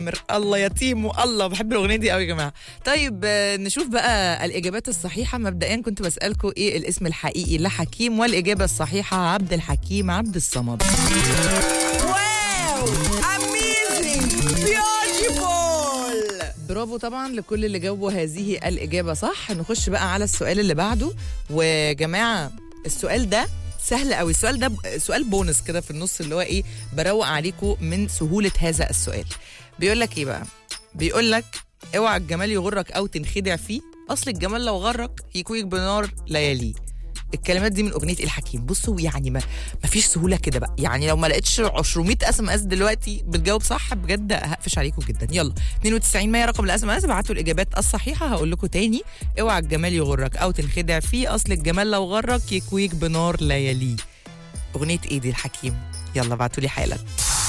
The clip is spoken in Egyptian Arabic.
الله يتيم الله بحب الاغنيه دي قوي يا جماعه طيب آه، نشوف بقى الاجابات الصحيحه مبدئيا كنت بسالكم ايه الاسم الحقيقي لحكيم والاجابه الصحيحه عبد الحكيم عبد الصمد واو اميزنج بيوتيفول برافو طبعا لكل اللي جاوبوا هذه الاجابه صح نخش بقى على السؤال اللي بعده وجماعه السؤال ده سهل قوي السؤال ده ب- سؤال بونس كده في النص اللي هو ايه بروق عليكم من سهوله هذا السؤال بيقول لك ايه بقى بيقول لك اوعى الجمال يغرك او تنخدع فيه اصل الجمال لو غرك يكويك بنار لياليه الكلمات دي من اغنيه الحكيم بصوا يعني ما ما فيش سهوله كده بقى يعني لو ما لقيتش 200 اس ام اس دلوقتي بتجاوب صح بجد هقفش عليكم جدا يلا 92 100 رقم الاس ام اس ابعتوا الاجابات الصحيحه هقول لكم تاني اوعى الجمال يغرك او تنخدع فيه اصل الجمال لو غرك يكويك بنار لياليه اغنيه ايه دي الحكيم يلا ابعتوا لي حالا